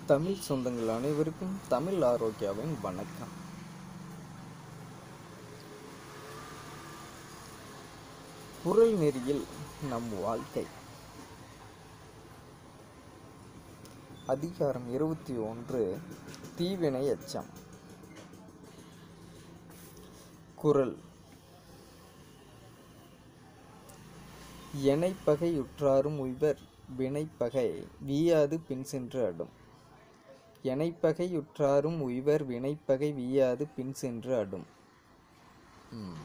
தமிழ் சொந்தங்கள் அனைவருக்கும் தமிழ் ஆரோக்கியாவின் வணக்கம் குரல் நெறியில் நம் வாழ்க்கை அதிகாரம் இருபத்தி ஒன்று தீவினை எச்சம் குரல் எனைப்பகையுற்றாரும் உய்வர் வினைப்பகை வீயாது பின் சென்று அடும் எனைப்பகையுற்றாரும் உய்வர் வினைப்பகை வீயாது பின் சென்று அடும் ம்.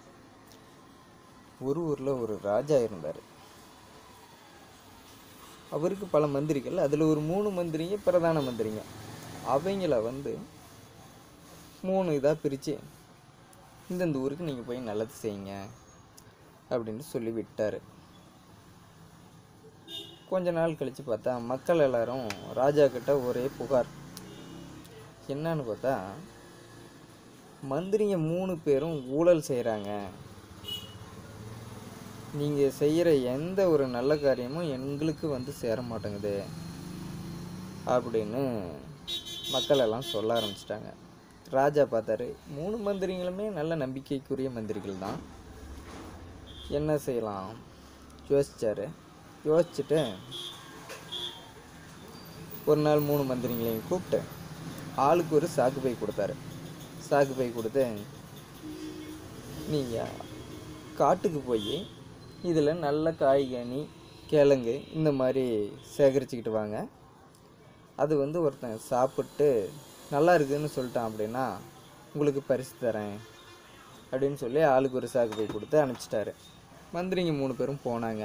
ஒரு ஊரில் ஒரு ராஜா இருந்தார் அவருக்கு பல மந்திரிகள் அதில் ஒரு மூணு மந்திரிங்க பிரதான மந்திரிங்க அவங்கள வந்து மூணு இதாக பிரித்து இந்தந்த ஊருக்கு நீங்கள் போய் நல்லது செய்யுங்க அப்படின்னு சொல்லி விட்டார் கொஞ்ச நாள் கழித்து பார்த்தா மக்கள் எல்லாரும் ராஜா கிட்ட ஒரே புகார் என்னன்னு பார்த்தா மந்திரிங்க மூணு பேரும் ஊழல் செய்கிறாங்க நீங்கள் செய்கிற எந்த ஒரு நல்ல காரியமும் எங்களுக்கு வந்து சேர மாட்டேங்குது அப்படின்னு மக்கள் எல்லாம் சொல்ல ஆரம்பிச்சிட்டாங்க ராஜா பார்த்தாரு மூணு மந்திரிங்களுமே நல்ல நம்பிக்கைக்குரிய மந்திரிகள் தான் என்ன செய்யலாம் யோசிச்சாரு யோசிச்சுட்டு ஒரு நாள் மூணு மந்திரிங்களையும் கூப்பிட்டு ஆளுக்கு ஒரு சாக்கு பை கொடுத்தாரு சாக்கு பை கொடுத்து நீங்கள் காட்டுக்கு போய் இதில் நல்ல காய்கனி கிழங்கு இந்த மாதிரி சேகரிச்சுக்கிட்டு வாங்க அது வந்து ஒருத்தன் சாப்பிட்டு நல்லா இருக்குதுன்னு சொல்லிட்டான் அப்படின்னா உங்களுக்கு பரிசு தரேன் அப்படின்னு சொல்லி ஆளுக்கு ஒரு சாக்கு பை கொடுத்து அனுப்பிச்சிட்டாரு மந்திரிங்க மூணு பேரும் போனாங்க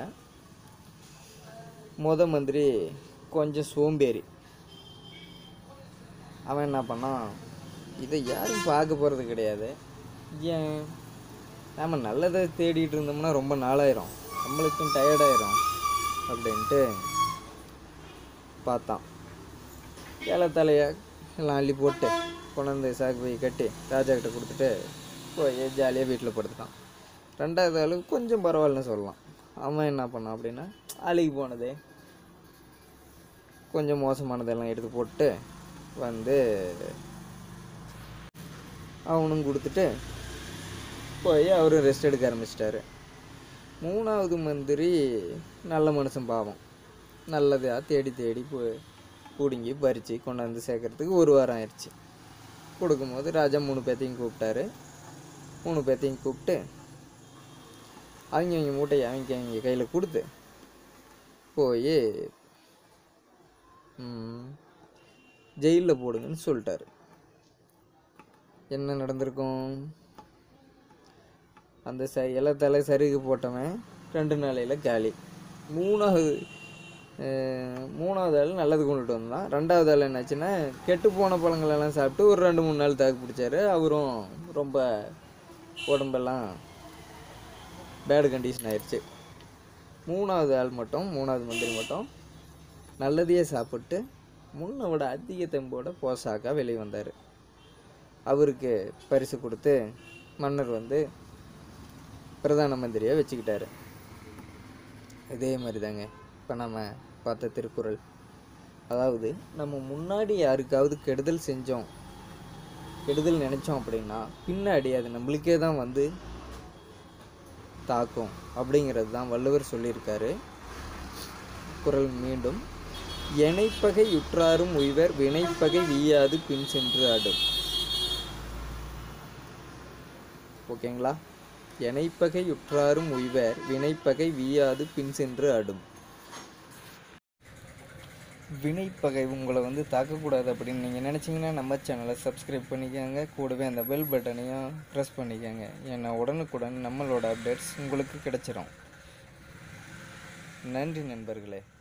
முத மந்திரி கொஞ்சம் சோம்பேறி அவன் என்ன பண்ணான் இதை யாரும் பார்க்க போகிறது கிடையாது ஏன் நாம் நல்லதை தேடிட்டு இருந்தோம்னா ரொம்ப நாளாயிரும் நம்மளுக்கும் டயர்டாயிரும் அப்படின்ட்டு பார்த்தான் ஏலத்தலையை எல்லாம் அள்ளி போட்டு கொண்டாந்து சாக்கு போய் கட்டி ராஜா கிட்ட கொடுத்துட்டு போய் ஜாலியாக வீட்டில் படுத்துட்டான் ரெண்டாவது ஆளு கொஞ்சம் பரவாயில்லன்னு சொல்லலாம் அவன் என்ன பண்ணான் அப்படின்னா அழுகி போனது கொஞ்சம் மோசமானதெல்லாம் எடுத்து போட்டு வந்து அவனும் கொடுத்துட்டு போய் அவரும் ரெஸ்ட் எடுக்க ஆரம்பிச்சிட்டாரு மூணாவது மந்திரி நல்ல மனுஷன் பாவம் நல்லதாக தேடி தேடி போ பிடுங்கி பறித்து கொண்டாந்து சேர்க்கறதுக்கு ஒரு வாரம் ஆயிடுச்சு கொடுக்கும்போது ராஜா மூணு பேர்த்தையும் கூப்பிட்டாரு மூணு பேர்த்தையும் கூப்பிட்டு அவங்க அவங்க மூட்டையை அவங்க அவங்க கையில் கொடுத்து போய் ஜெயிலில் போடுங்கன்னு சொல்லிட்டாரு என்ன நடந்திருக்கும் அந்த ச இலத்தலை சருகு போட்டவன் ரெண்டு நாளையில் காலி மூணாவது அஹ், மூணாவது ஆள் நல்லது கொண்டுட்டு வந்தான் ரெண்டாவது ஆள் என்னாச்சுன்னா கெட்டு போன பழங்களெல்லாம் சாப்பிட்டு ஒரு ரெண்டு மூணு நாள் தாக்கு பிடிச்சாரு அவரும் ரொம்ப உடம்பெல்லாம் பேடு கண்டிஷன் ஆயிடுச்சு மூணாவது ஆள் மட்டும் மூணாவது மந்திரி மட்டும் நல்லதையே சாப்பிட்டு முன்னை விட அதிக தெம்போட போசாக்கா வெளியே வந்தார் அவருக்கு பரிசு கொடுத்து மன்னர் வந்து பிரதான மந்திரியாக வச்சுக்கிட்டாரு இதே மாதிரி தாங்க இப்போ நம்ம பார்த்த திருக்குறள் அதாவது நம்ம முன்னாடி யாருக்காவது கெடுதல் செஞ்சோம் கெடுதல் நினச்சோம் அப்படின்னா பின்னாடி அது நம்மளுக்கே தான் வந்து தாக்கும் அப்படிங்கிறது தான் வள்ளுவர் சொல்லியிருக்காரு குரல் மீண்டும் எனைப்பகை உற்றாரும் உய்வர் வினைப்பகை வீயாது பின் சென்று ஆடும் ஓகேங்களா எனைப்பகை உற்றாரும் உய்வர் வினைப்பகை வீயாது பின் சென்று ஆடும் வினைப்பகை உங்களை வந்து தாக்கக்கூடாது அப்படின்னு நீங்கள் நினச்சிங்கன்னா நம்ம சேனலை சப்ஸ்கிரைப் பண்ணிக்கோங்க கூடவே அந்த பெல் பட்டனையும் ப்ரெஸ் பண்ணிக்கோங்க ஏன்னா உடனுக்குடன் நம்மளோட அப்டேட்ஸ் உங்களுக்கு கிடைச்சிரும் நன்றி நண்பர்களே